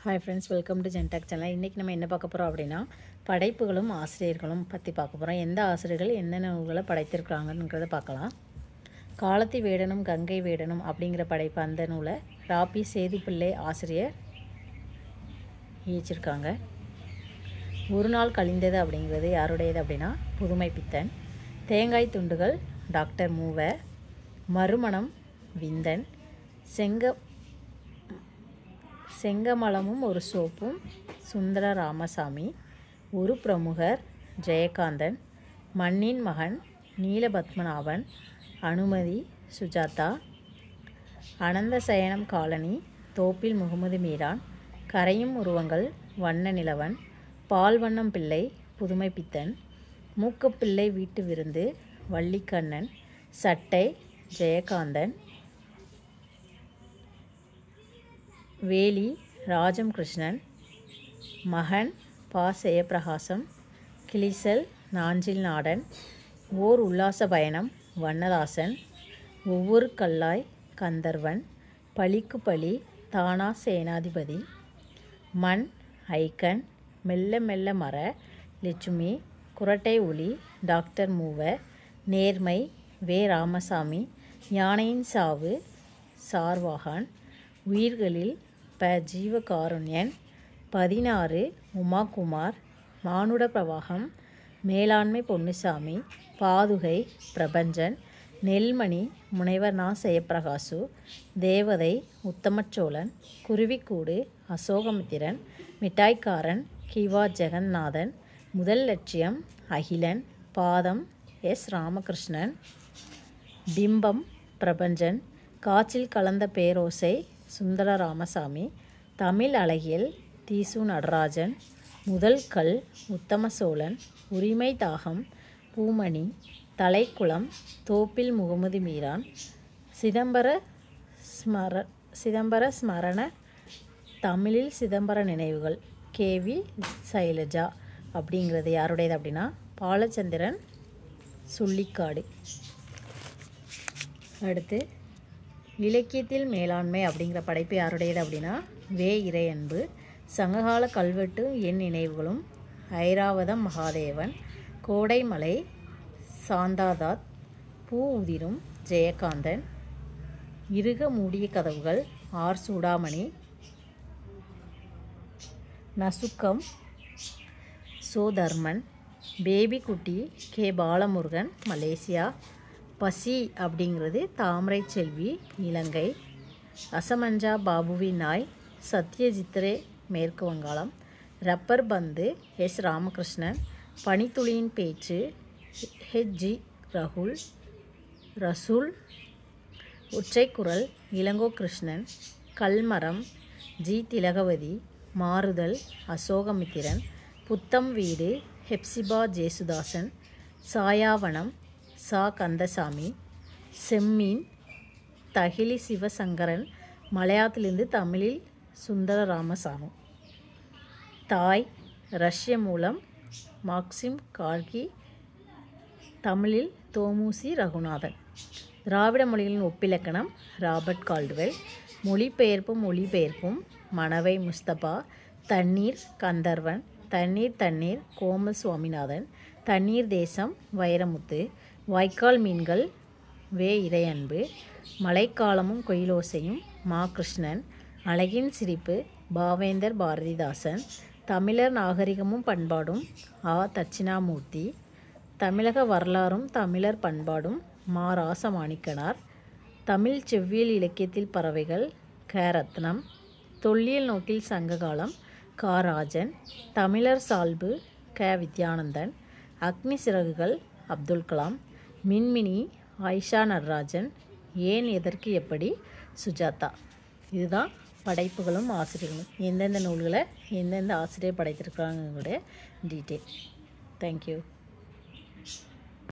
hi friends welcome to ஜென்டாக் channel இன்றைக்கி நம்ம என்ன பார்க்க போகிறோம் அப்படின்னா படைப்புகளும் ஆசிரியர்களும் பற்றி பார்க்க போகிறோம் எந்த ஆசிரியர்கள் என்னென்ன நூல்களை படைத்திருக்கிறாங்கங்கிறத பார்க்கலாம் காலத்தி வேடனும் கங்கை வேடனும் அப்படிங்கிற படைப்பு அந்த நூலை ராபி சேதுப்பிள்ளை ஆசிரியர் இயச்சிருக்காங்க ஒரு நாள் கழிந்தது அப்படிங்கிறது யாருடையது அப்படின்னா புதுமை பித்தன் தேங்காய் துண்டுகள் டாக்டர் மூவ மறுமணம் விந்தன் செங்க செங்கமலமும் ஒரு சோப்பும் சுந்தர ராமசாமி ஒரு பிரமுகர் ஜெயகாந்தன் மண்ணின் மகன் நீலபத்மநாபன் அனுமதி சுஜாதா அனந்த சயனம் காலனி தோப்பில் முகமது மீரான் கரையும் உருவங்கள் வண்ண நிலவன் பால்வண்ணம் பிள்ளை புதுமை பித்தன் மூக்கப்பிள்ளை வீட்டு விருந்து வள்ளிக்கண்ணன் சட்டை ஜெயகாந்தன் வேலி ராஜம் கிருஷ்ணன் மகன் பா ஜெயப்பிரகாசம் கிளிசல் நாஞ்சில் நாடன் ஓர் உல்லாச பயணம் வண்ணதாசன் ஒவ்வொரு கல்லாய் கந்தர்வன் பழிக்கு பழி தானா சேனாதிபதி மண் ஐக்கன் மெல்ல மெல்ல மர லட்சுமி குரட்டை ஒளி டாக்டர் மூவ நேர்மை வே ராமசாமி யானையின் சாவு சார்வாகான் உயிர்களில் ப ஜீவகாருண்யன் பதினாறு உமாகுமார் மானுட பிரவாகம் மேலாண்மை பொன்னுசாமி பாதுகை பிரபஞ்சன் நெல்மணி முனைவர் நா ஜெயப்பிரகாசு தேவதை உத்தமச்சோழன் குருவிக்கூடு அசோகமித்திரன் மிட்டாய்க்காரன் கிவா ஜெகந்நாதன் முதல் லட்சியம் அகிலன் பாதம் எஸ் ராமகிருஷ்ணன் பிம்பம் பிரபஞ்சன் காற்றில் கலந்த பேரோசை சுந்தர ராமசாமி தமிழ் அழகியல் தீசு நடராஜன் முதல் கல் உத்தம சோழன் உரிமை தாகம் பூமணி தலைக்குளம் தோப்பில் முகமது மீரான் சிதம்பர ஸ்மர சிதம்பர ஸ்மரண தமிழில் சிதம்பர நினைவுகள் கேவி சைலஜா அப்படிங்கிறது யாருடையது அப்படின்னா பாலச்சந்திரன் சுள்ளிக்காடு அடுத்து இலக்கியத்தில் மேலாண்மை அப்படிங்கிற படைப்பு யாருடையது அப்படின்னா வே இறையன்பு சங்ககால கல்வெட்டு என் நினைவுகளும் ஐராவதம் மகாதேவன் கோடைமலை சாந்தாதாத் பூ உதிரும் ஜெயகாந்தன் இறுக மூடிய கதவுகள் ஆர் சூடாமணி நசுக்கம் சோ தர்மன் பேபி குட்டி கே பாலமுருகன் மலேசியா பசி அப்படிங்கிறது தாமரை செல்வி இலங்கை அசமஞ்சா பாபுவின் நாய் சத்யஜித்ரே மேற்கு வங்காளம் ரப்பர் பந்து எஸ் ராமகிருஷ்ணன் பனித்துளியின் பேச்சு ஹெச் ஜி ரகுல் ரசூல் ஒற்றைக்குரல் இளங்கோ கிருஷ்ணன் கல்மரம் ஜி திலகவதி மாறுதல் அசோகமித்திரன் புத்தம் வீடு ஹெப்சிபா ஜேசுதாசன் சாயாவனம் சா கந்தசாமி செம்மீன் தகிலி சிவசங்கரன் மலையாளத்திலிருந்து தமிழில் சுந்தர ராமசாமி தாய் ரஷ்ய மூலம் மாக்சிம் கார்கி தமிழில் தோமுசி ரகுநாதன் திராவிட மொழிகளின் ஒப்பிலக்கணம் ராபர்ட் கால்டுவெல் மொழிபெயர்ப்பும் மொழிபெயர்ப்பும் மணவை முஸ்தபா தண்ணீர் கந்தர்வன் தண்ணீர் தண்ணீர் கோமல் சுவாமிநாதன் தண்ணீர் தேசம் வைரமுத்து வாய்க்கால் மீன்கள் வே இறையன்பு மழைக்காலமும் கொயிலோசையும் மா கிருஷ்ணன் அழகின் சிரிப்பு பாவேந்தர் பாரதிதாசன் தமிழர் நாகரிகமும் பண்பாடும் ஆ தட்சிணாமூர்த்தி தமிழக வரலாறும் தமிழர் பண்பாடும் மா ராசமாணிக்கனார் தமிழ் செவ்வியல் இலக்கியத்தில் பறவைகள் க ரத்னம் தொல்லியல் நோக்கில் சங்ககாலம் கா ராஜன் தமிழர் சால்பு க வித்யானந்தன் அக்னி சிறகுகள் அப்துல் கலாம் மின்மினி ஆயிஷா நடராஜன் ஏன் எதற்கு எப்படி சுஜாதா இதுதான் படைப்புகளும் ஆசிரியர்களும் எந்தெந்த நூல்களை எந்தெந்த ஆசிரியர் படைத்திருக்கிறாங்களுடைய டீட்டெயில் தேங்க்யூ